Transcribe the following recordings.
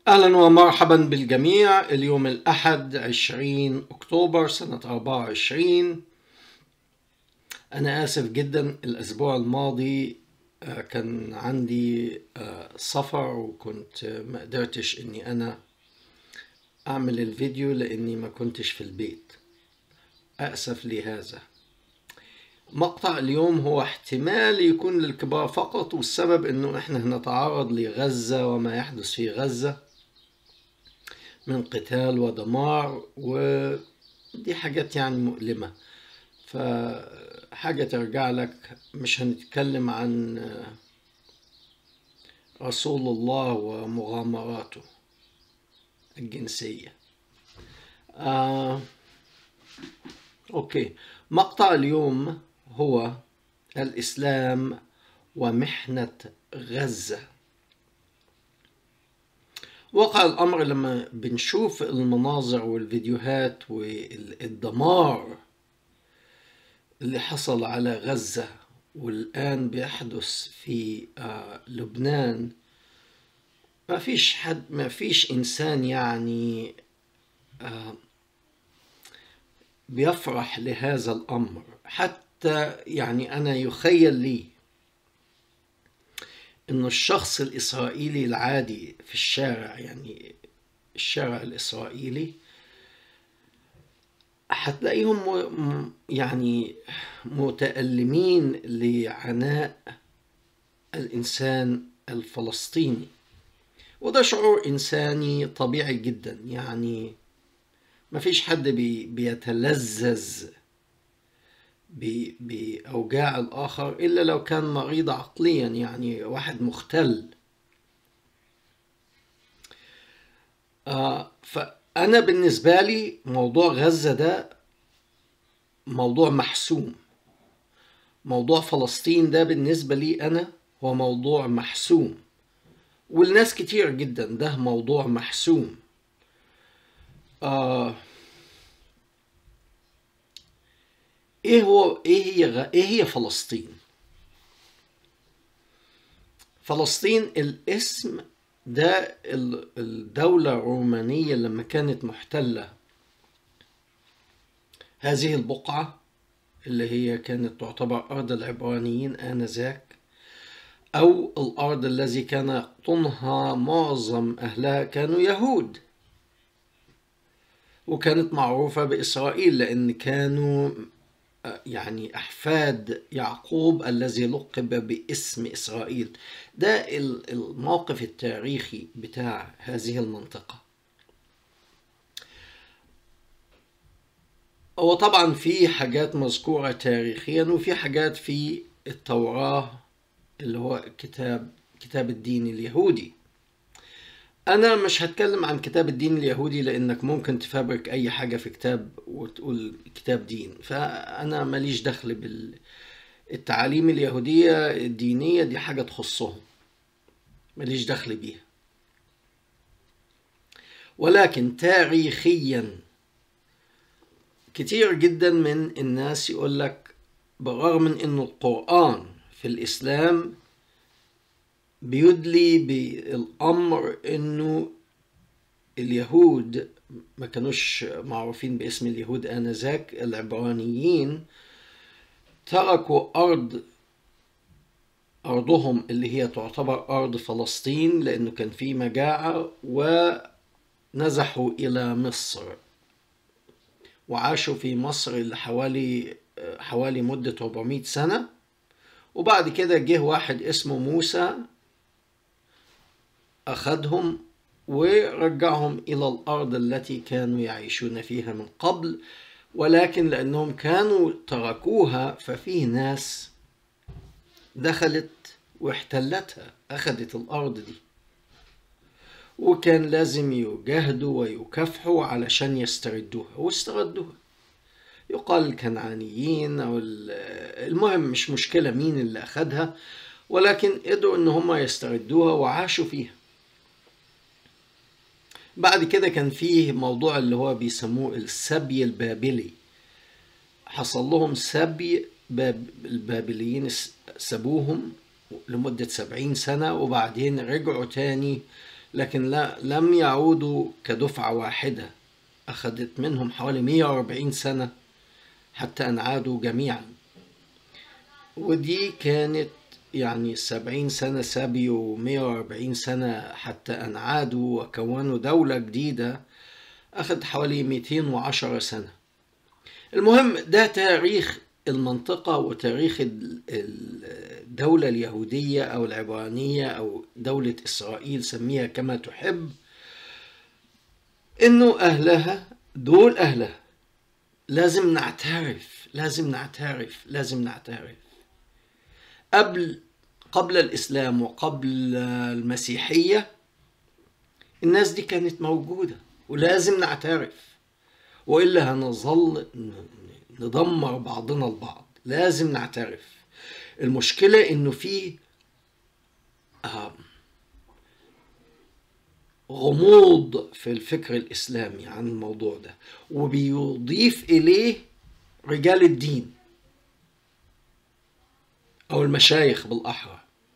أهلا ومرحبا بالجميع اليوم الأحد 20 أكتوبر سنة 24 أنا آسف جدا الأسبوع الماضي آه، كان عندي آه، سفر وكنت ما قدرتش إني أنا أعمل الفيديو لأني ما كنتش في البيت أسف لهذا مقطع اليوم هو احتمال يكون للكبار فقط والسبب انه احنا هنتعرض لغزة وما يحدث في غزة من قتال ودمار ودي حاجات يعني مؤلمة فحاجة ترجع لك مش هنتكلم عن رسول الله ومغامراته الجنسية آه أوكي مقطع اليوم هو الإسلام ومحنة غزة وقع الأمر لما بنشوف المناظر والفيديوهات والدمار اللي حصل على غزة والآن بيحدث في آه، لبنان ما فيش حد ما فيش إنسان يعني آه، بيفرح لهذا الأمر حتى يعني أنا يخيل لي إنه الشخص الإسرائيلي العادي في الشارع يعني الشارع الإسرائيلي هتلاقيهم م- يعني متألمين لعناء الإنسان الفلسطيني وده شعور إنساني طبيعي جدا يعني ما فيش حد بي بيتلذذ ب- بأوجاع الآخر إلا لو كان مريض عقليا يعني واحد مختل آه فأنا بالنسبة لي موضوع غزة ده موضوع محسوم موضوع فلسطين ده بالنسبة لي أنا هو موضوع محسوم والناس كتير جدا ده موضوع محسوم آه ايه هو ايه هي غ- ايه هي فلسطين فلسطين الاسم ده ال- الدولة الرومانية لما كانت محتلة هذه البقعة اللي هي كانت تعتبر أرض العبرانيين آنذاك أو الأرض الذي كان يقطنها معظم أهلها كانوا يهود وكانت معروفة بإسرائيل لأن كانوا آه، يعني أحفاد يعقوب الذي لقب باسم إسرائيل ده ال- الموقف التاريخي بتاع هذه المنطقة هو طبعا في حاجات مذكورة تاريخيا وفي حاجات في التوراة اللي هو كتاب كتاب الدين اليهودي أنا مش هتكلم عن كتاب الدين اليهودي لأنك ممكن تفبرك أي حاجة في كتاب وتقول كتاب دين فأنا ماليش دخل بالتعاليم اليهودية الدينية دي حاجة تخصهم ماليش دخل بيها ولكن تاريخيا كتير جدا من الناس يقول لك بالرغم من انه القرآن في الإسلام بيدلي بالأمر إنه اليهود ما كانوش معروفين باسم اليهود آنذاك العبرانيين تركوا أرض أرضهم اللي هي تعتبر أرض فلسطين لأنه كان في مجاعة ونزحوا إلى مصر وعاشوا في مصر لحوالي حوالي مدة 400 سنة وبعد كده جه واحد اسمه موسى أخذهم ورجعهم إلى الأرض التي كانوا يعيشون فيها من قبل ولكن لأنهم كانوا تركوها ففي ناس دخلت واحتلتها أخذت الأرض دي وكان لازم يجاهدوا ويكافحوا علشان يستردوها واستردوها يقال الكنعانيين أو ال- المهم مش مشكلة مين اللي أخدها ولكن قدروا إن هم يستردوها وعاشوا فيها بعد كده كان فيه موضوع اللي هو بيسموه السبي البابلي حصل لهم سبي باب البابليين س- سبوهم لمدة سبعين سنة وبعدين رجعوا تاني لكن لا لم يعودوا كدفعة واحدة أخذت منهم حوالي 140 سنة حتى أن عادوا جميعا ودي كانت يعني 70 سنة سبي و140 سنة حتى أن عادوا وكونوا دولة جديدة أخذ حوالي 210 سنة المهم ده تاريخ المنطقة وتاريخ الدولة اليهودية أو العبرانية أو دولة إسرائيل سميها كما تحب إنه أهلها دول أهلها لازم نعترف لازم نعترف لازم نعترف قبل قبل الإسلام وقبل المسيحية الناس دي كانت موجودة ولازم نعترف وإلا هنظل ندمر بعضنا البعض لازم نعترف المشكلة إنه في غموض في الفكر الإسلامي عن الموضوع ده وبيضيف إليه رجال الدين أو المشايخ بالأحرى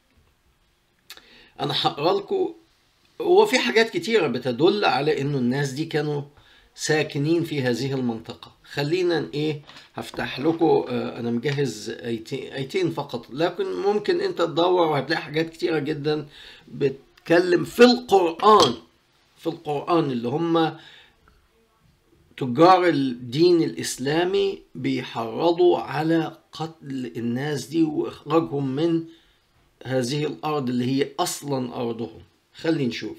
أنا هقرا لكم هو في حاجات كتيرة بتدل على إنه الناس دي كانوا ساكنين في هذه المنطقة خلينا ايه هفتح لكم انا مجهز ايتين, ايتين فقط لكن ممكن انت تدور وهتلاقي حاجات كتيرة جدا بتكلم في القرآن في القرآن اللي هم تجار الدين الإسلامي بيحرضوا على قتل الناس دي وإخراجهم من هذه الأرض اللي هي أصلا أرضهم خلينا نشوف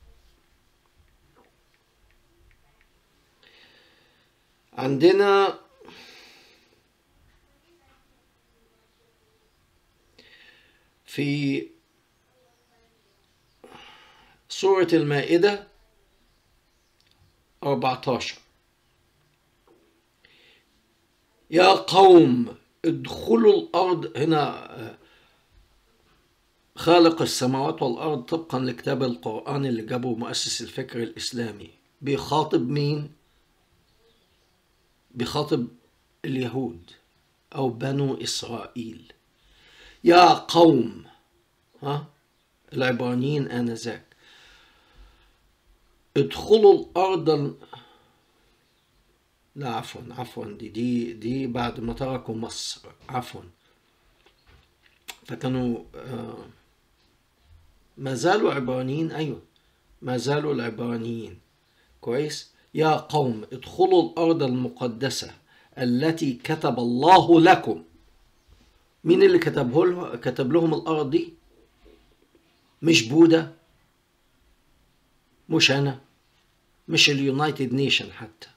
عندنا في سورة المائدة 14 يا قوم ادخلوا الأرض هنا خالق السماوات والأرض طبقا لكتاب القرآن اللي جابه مؤسس الفكر الإسلامي بيخاطب مين؟ بيخاطب اليهود أو بنو إسرائيل يا قوم ها العبرانيين آنذاك ادخلوا الأرض لا عفوا عفوا دي دي دي بعد ما تركوا مصر عفوا فكانوا آه ما زالوا عبرانيين أيوة ما زالوا العبرانيين كويس يا قوم ادخلوا الأرض المقدسة التي كتب الله لكم مين اللي كتبه له كتب لهم الأرض دي مش بودا مش أنا مش اليونايتد نيشن حتى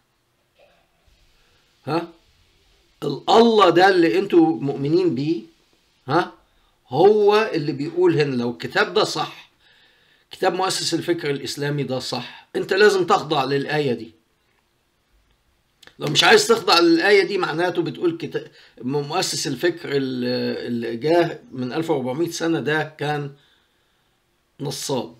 ها الله ده اللي انتوا مؤمنين بيه ها هو اللي بيقول هنا لو الكتاب ده صح كتاب مؤسس الفكر الإسلامي ده صح أنت لازم تخضع للآية دي لو مش عايز تخضع للآية دي معناته بتقول كتاب مؤسس الفكر اللي جاه من 1400 سنة ده كان نصاب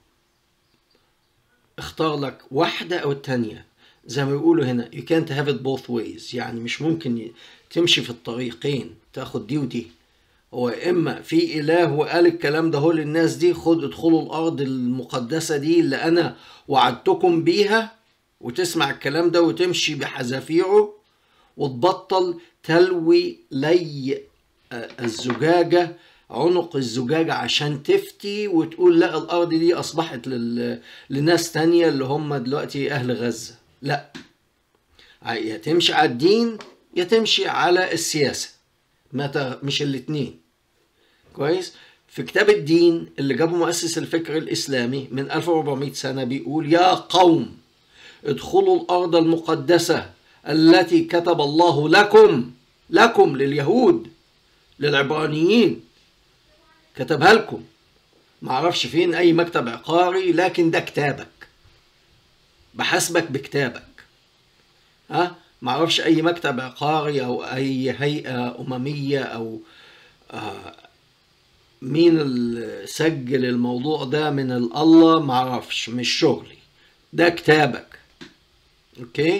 اختار لك واحدة أو التانية زي ما بيقولوا هنا you can't have it both ways يعني مش ممكن تمشي في الطريقين تاخد دي ودي هو اما في اله وقال الكلام ده هو للناس دي خد ادخلوا الارض المقدسه دي اللي انا وعدتكم بيها وتسمع الكلام ده وتمشي بحذافيره وتبطل تلوي لي الزجاجه عنق الزجاجة عشان تفتي وتقول لا الأرض دي أصبحت لل... لناس تانية اللي هم دلوقتي أهل غزة لا يا تمشي على الدين يا تمشي على السياسة متى مش الاتنين كويس في كتاب الدين اللي جابه مؤسس الفكر الإسلامي من 1400 سنة بيقول يا قوم ادخلوا الأرض المقدسة التي كتب الله لكم لكم لليهود للعبرانيين كتبها لكم معرفش فين أي مكتب عقاري لكن ده كتابك بحسبك بكتابك ها معرفش أي مكتب عقاري أو أي هيئة أممية أو آه مين اللي سجل الموضوع ده من الله معرفش مش شغلي ده كتابك اوكي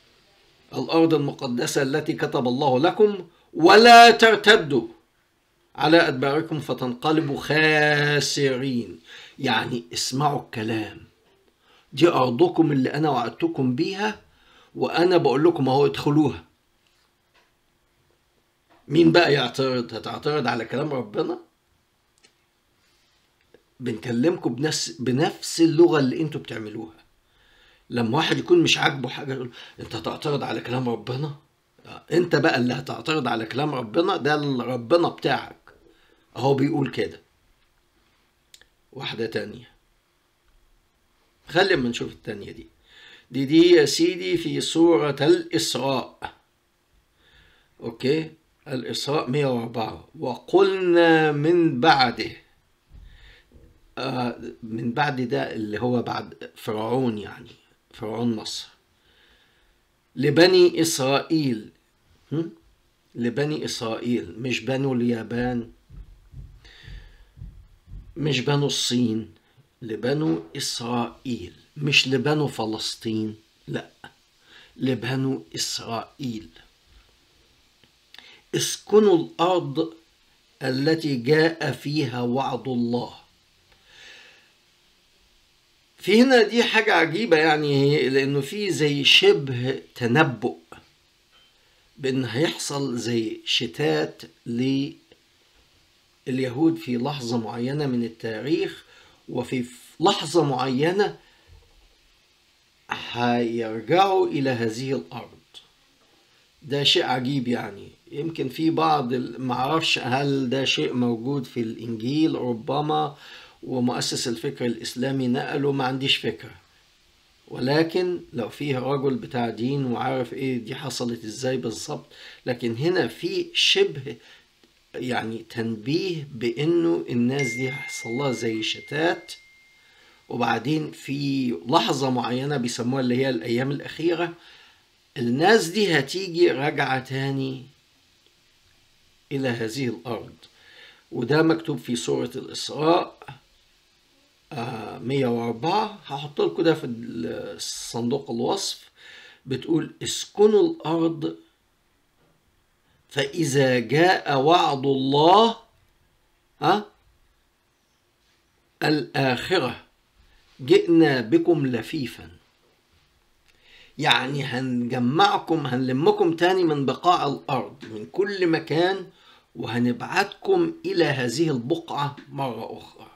الأرض المقدسة التي كتب الله لكم ولا ترتدوا على أدباركم فتنقلبوا خاسرين يعني اسمعوا الكلام دي أرضكم اللي أنا وعدتكم بيها وأنا بقول لكم أهو ادخلوها مين بقى يعترض هتعترض على كلام ربنا بنكلمكم بنفس بنفس اللغة اللي انتوا بتعملوها لما واحد يكون مش عاجبه حاجة يقول انت هتعترض على كلام ربنا انت بقى اللي هتعترض على كلام ربنا ده ربنا بتاعك اهو بيقول كده واحدة تانية خلي ما نشوف التانية دي دي دي يا سيدي في سورة الإسراء أوكي الإسراء 104 وقلنا من بعده آه من بعد ده اللي هو بعد فرعون يعني فرعون مصر لبني إسرائيل هم؟ لبني إسرائيل مش بنو اليابان مش بنو الصين لبنو إسرائيل مش لبنو فلسطين لا لبنو إسرائيل اسكنوا الأرض التي جاء فيها وعد الله في هنا دي حاجة عجيبة يعني لأنه في زي شبه تنبؤ بأن هيحصل زي شتات لليهود في لحظة معينة من التاريخ وفي لحظة معينة هيرجعوا إلى هذه الأرض ده شيء عجيب يعني يمكن في بعض معرفش هل ده شيء موجود في الإنجيل ربما ومؤسس الفكر الإسلامي نقله ما عنديش فكرة ولكن لو فيه رجل بتاع دين وعارف ايه دي حصلت ازاي بالظبط لكن هنا في شبه يعني تنبيه بانه الناس دي هيحصل لها زي شتات وبعدين في لحظة معينة بيسموها اللي هي الأيام الأخيرة الناس دي هتيجي راجعة تاني إلى هذه الأرض وده مكتوب في سورة الإسراء 104 هحط لكم ده في صندوق الوصف بتقول اسكنوا الأرض فإذا جاء وعد الله ها الآخرة جئنا بكم لفيفا يعني هنجمعكم هنلمكم تاني من بقاع الأرض من كل مكان وهنبعتكم إلى هذه البقعة مرة أخرى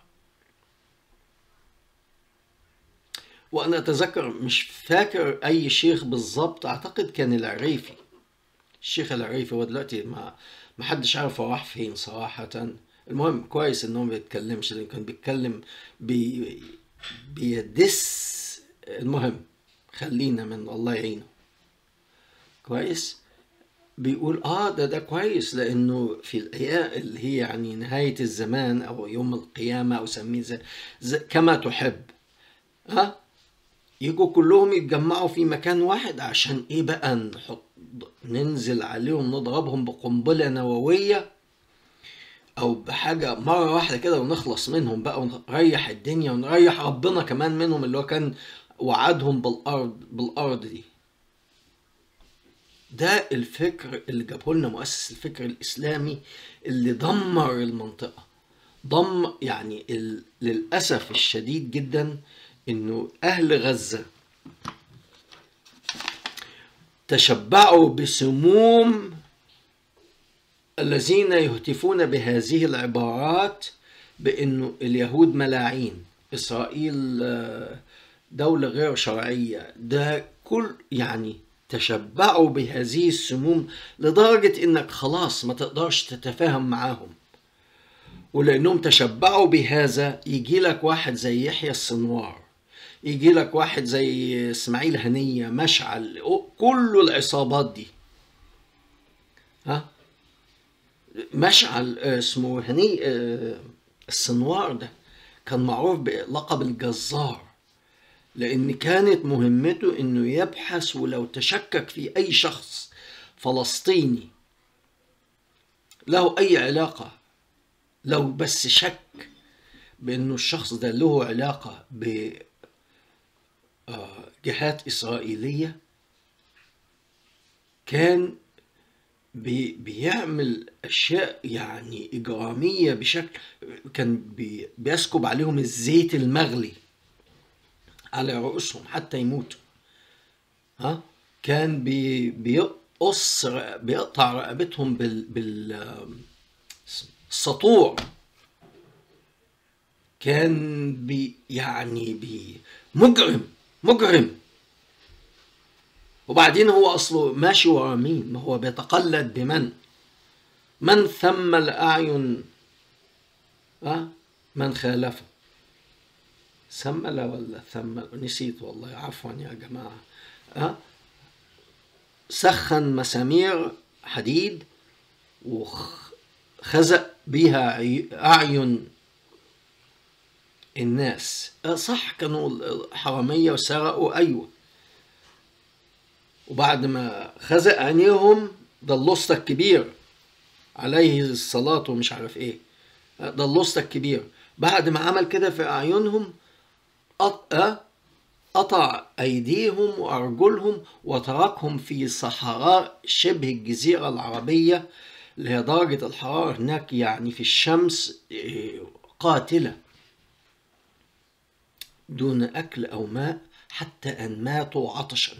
وأنا أتذكر مش فاكر أي شيخ بالظبط أعتقد كان العريفي الشيخ العريفي هو دلوقتي ما ما حدش عارف هو راح فين صراحة المهم كويس إنه ما بيتكلمش لأن كان بيتكلم بي بيدس المهم خلينا من الله يعينه كويس بيقول اه ده ده كويس لانه في الايام اللي هي يعني نهايه الزمان او يوم القيامه او سميه زي, زي كما تحب ها آه يجوا كلهم يتجمعوا في مكان واحد عشان ايه بقى نحط ننزل عليهم نضربهم بقنبله نوويه او بحاجه مره واحده كده ونخلص منهم بقى ونريح الدنيا ونريح ربنا كمان منهم اللي هو كان وعدهم بالارض بالارض دي ده الفكر اللي جابه لنا مؤسس الفكر الاسلامي اللي دمر المنطقه ضم يعني ال... للاسف الشديد جدا انه اهل غزه تشبعوا بسموم الذين يهتفون بهذه العبارات بانه اليهود ملاعين اسرائيل دوله غير شرعيه ده كل يعني تشبعوا بهذه السموم لدرجه انك خلاص ما تقدرش تتفاهم معاهم ولانهم تشبعوا بهذا يجي لك واحد زي يحيى السنوار يجي لك واحد زي اسماعيل هنيه مشعل كل العصابات دي ها مشعل اسمه هني السنوار ده كان معروف بلقب الجزار لان كانت مهمته انه يبحث ولو تشكك في اي شخص فلسطيني له اي علاقه لو بس شك بانه الشخص ده له علاقه بجهات اسرائيليه كان بي بيعمل اشياء يعني اجراميه بشكل كان بي بيسكب عليهم الزيت المغلي على رؤوسهم حتى يموتوا ها كان بي بيقص بيقطع رقبتهم بال بال السطور كان بي يعني بي مجرم مجرم وبعدين هو اصله ماشي ورا مين ما هو بيتقلد بمن من ثم الاعين أه؟ من خالفه سمل ولا ثمل نسيت والله عفوا يا جماعه أه؟ سخن مسامير حديد وخزق بيها اعين الناس صح كانوا حرامية وسرقوا أيوة وبعد ما خزق عينيهم ده اللصة الكبير عليه الصلاة ومش عارف ايه ده اللصة الكبير بعد ما عمل كده في أعينهم قطع أيديهم وأرجلهم وتركهم في صحراء شبه الجزيرة العربية اللي هي درجة الحرارة هناك يعني في الشمس قاتلة دون أكل أو ماء حتى أن ماتوا عطشا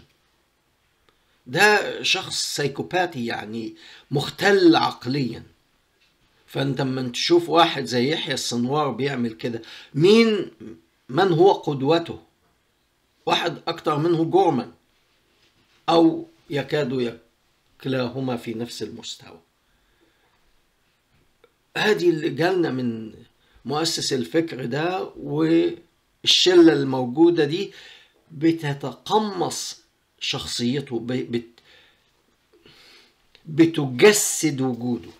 ده شخص سيكوباتي يعني مختل عقليا فانت لما تشوف واحد زي يحيى السنوار بيعمل كده مين من هو قدوته واحد اكتر منه جورمان او يكاد كلاهما في نفس المستوى هذه اللي جالنا من مؤسس الفكر ده والشله الموجوده دي بتتقمص شخصيته بت بتجسد وجوده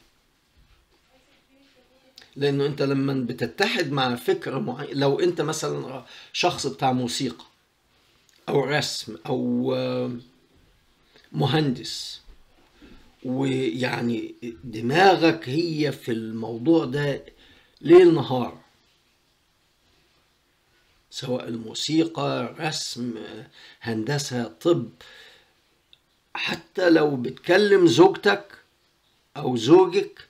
لانه انت لما بتتحد مع فكره معين لو انت مثلا شخص بتاع موسيقى او رسم او مهندس ويعني دماغك هي في الموضوع ده ليل نهار سواء الموسيقى رسم هندسة طب حتى لو بتكلم زوجتك أو زوجك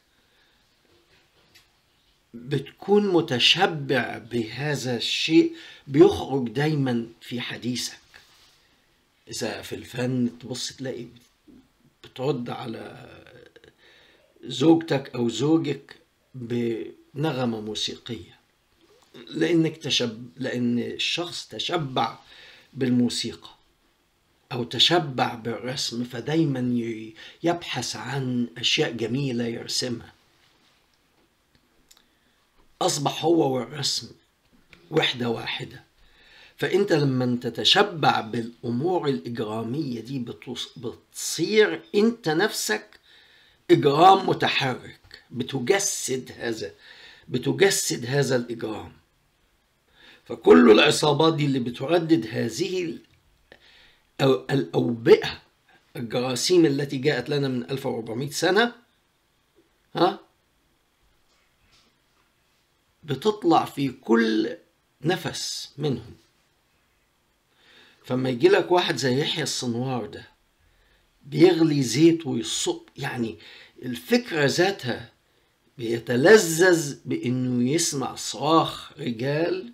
بتكون متشبع بهذا الشيء بيخرج دايما في حديثك إذا في الفن تبص تلاقي بترد على زوجتك أو زوجك بنغمة موسيقية لانك تشب لان الشخص تشبع بالموسيقى او تشبع بالرسم فدايما يبحث عن اشياء جميله يرسمها اصبح هو والرسم وحده واحده فانت لما تتشبع بالامور الاجراميه دي بتصير انت نفسك اجرام متحرك بتجسد هذا بتجسد هذا الاجرام فكل العصابات دي اللي بتردد هذه الأوبئة الجراثيم التي جاءت لنا من 1400 سنة ها بتطلع في كل نفس منهم فما يجي لك واحد زي يحيى الصنوار ده بيغلي زيت ويصب يعني الفكرة ذاتها بيتلذذ بانه يسمع صراخ رجال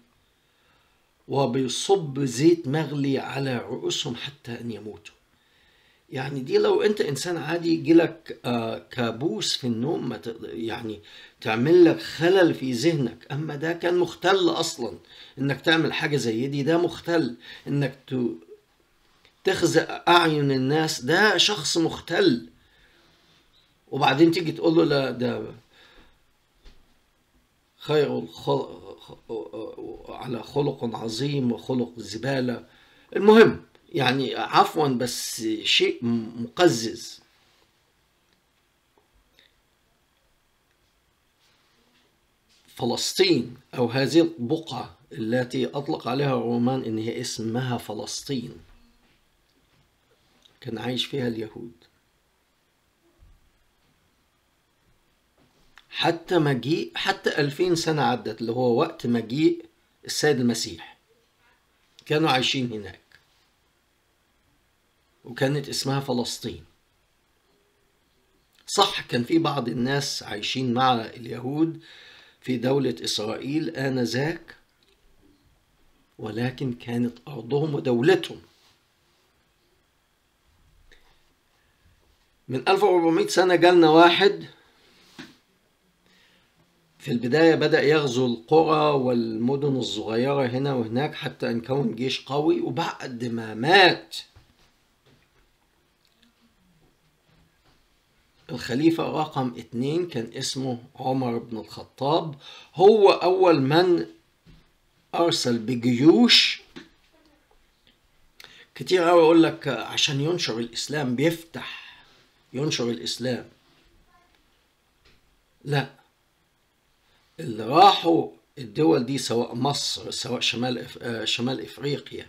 وبيصب زيت مغلي على رؤوسهم حتى ان يموتوا يعني دي لو انت انسان عادي يجيلك آه كابوس في النوم ما يعني تعمل لك خلل في ذهنك اما ده كان مختل اصلا انك تعمل حاجه زي دي ده مختل انك تخزق اعين الناس ده شخص مختل وبعدين تيجي تقول له لا ده خير الخلق على خلق عظيم وخلق زبالة المهم يعني عفوا بس شيء مقزز فلسطين أو هذه البقعة التي أطلق عليها الرومان إن هي اسمها فلسطين كان عايش فيها اليهود حتى مجيء حتى ألفين سنة عدت اللي هو وقت مجيء السيد المسيح كانوا عايشين هناك وكانت اسمها فلسطين صح كان في بعض الناس عايشين مع اليهود في دولة إسرائيل آنذاك ولكن كانت أرضهم ودولتهم من 1400 سنة جالنا واحد في البداية بدأ يغزو القرى والمدن الصغيرة هنا وهناك حتى أن كون جيش قوي وبعد ما مات الخليفة رقم اتنين كان اسمه عمر بن الخطاب هو أول من أرسل بجيوش كتير قوي يقول لك عشان ينشر الإسلام بيفتح ينشر الإسلام لا اللي راحوا الدول دي سواء مصر سواء شمال إف- شمال افريقيا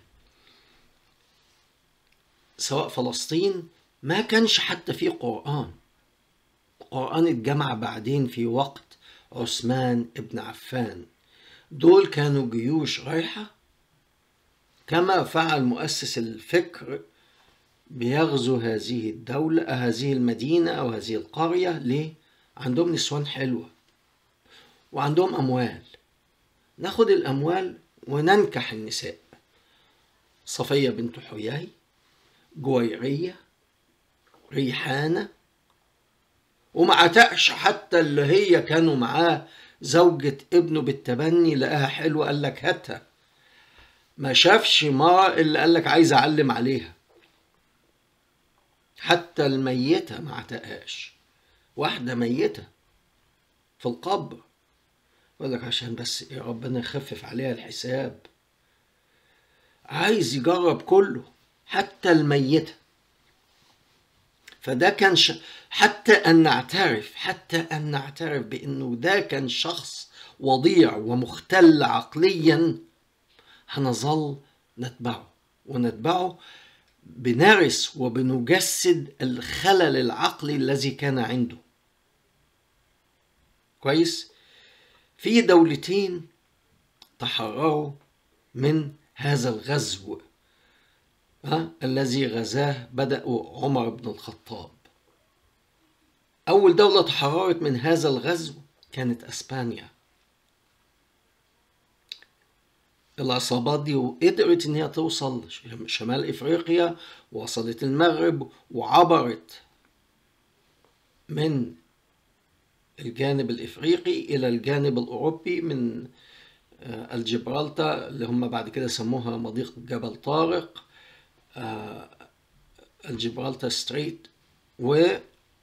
سواء فلسطين ما كانش حتى في قرآن القرآن اتجمع بعدين في وقت عثمان ابن عفان دول كانوا جيوش رايحة كما فعل مؤسس الفكر بيغزو هذه الدولة هذه المدينة أو هذه القرية ليه؟ عندهم نسوان حلوة وعندهم أموال ناخد الأموال وننكح النساء صفية بنت حيي جويرية ريحانة وما عتقش حتى اللي هي كانوا معاه زوجة ابنه بالتبني لقاها حلوة قال لك هاتها ما شافش مرة اللي قال لك عايز أعلم عليها حتى الميتة ما عتقهاش واحدة ميتة في القبر يقول لك عشان بس يا ربنا يخفف عليها الحساب عايز يجرب كله حتى الميتة فده كان ش... حتى أن نعترف حتى أن نعترف بأنه ده كان شخص وضيع ومختل عقليا هنظل نتبعه ونتبعه بنرس وبنجسد الخلل العقلي الذي كان عنده كويس في دولتين تحرروا من هذا الغزو ها الذي غزاه بدأوا عمر بن الخطاب أول دولة تحررت من هذا الغزو كانت أسبانيا العصابات دي قدرت إن هي توصل شمال إفريقيا وصلت المغرب وعبرت من الجانب الإفريقي إلى الجانب الأوروبي من الجبرالتا اللي هم بعد كده سموها مضيق جبل طارق الجبرالتا ستريت ودخلوا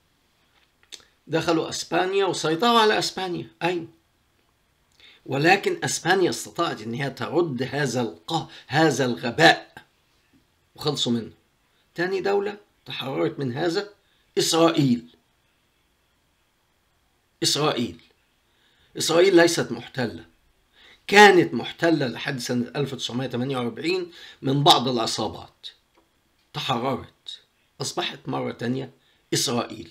اسبانيا وسيطروا على اسبانيا ايوه ولكن اسبانيا استطاعت ان هي ترد هذا الق... هذا الغباء وخلصوا منه تاني دولة تحررت من هذا إسرائيل إسرائيل إسرائيل ليست محتلة كانت محتلة لحد سنة 1948 من بعض العصابات تحررت أصبحت مرة تانية إسرائيل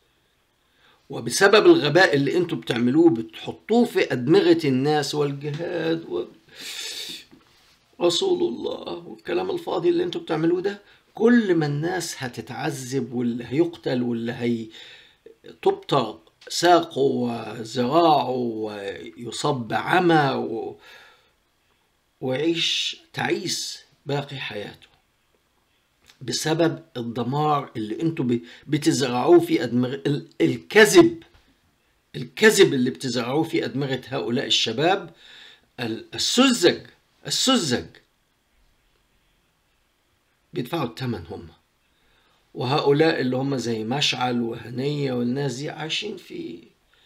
وبسبب الغباء اللي انتوا بتعملوه بتحطوه في أدمغة الناس والجهاد و... رسول الله والكلام الفاضي اللي انتوا بتعملوه ده كل ما الناس هتتعذب واللي هيقتل واللي هي تبتر ساقه وذراعه ويصاب بعمى و... ويعيش تعيس باقي حياته بسبب الدمار اللي انتوا بتزرعوه في أدمغة الكذب الكذب اللي بتزرعوه في أدمغة هؤلاء الشباب السذج السذج بيدفعوا الثمن هم وهؤلاء اللي هم زي مشعل وهنية والناس دي عايشين في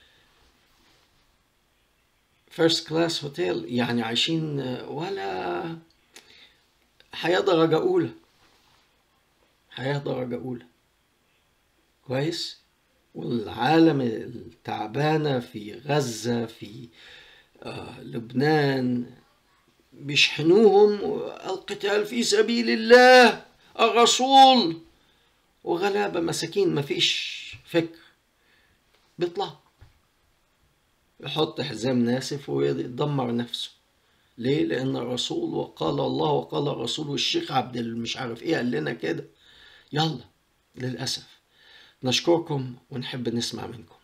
فيرست كلاس هوتيل يعني عايشين ولا حياة درجة أولى حياة درجة أولى كويس والعالم التعبانة في غزة في آه لبنان بيشحنوهم القتال في سبيل الله الرسول وغلابة مساكين مفيش فكر بيطلع يحط حزام ناسف ويدمر نفسه ليه؟ لأن الرسول وقال الله وقال الرسول والشيخ عبد مش عارف إيه قال لنا كده يلا للأسف نشكركم ونحب نسمع منكم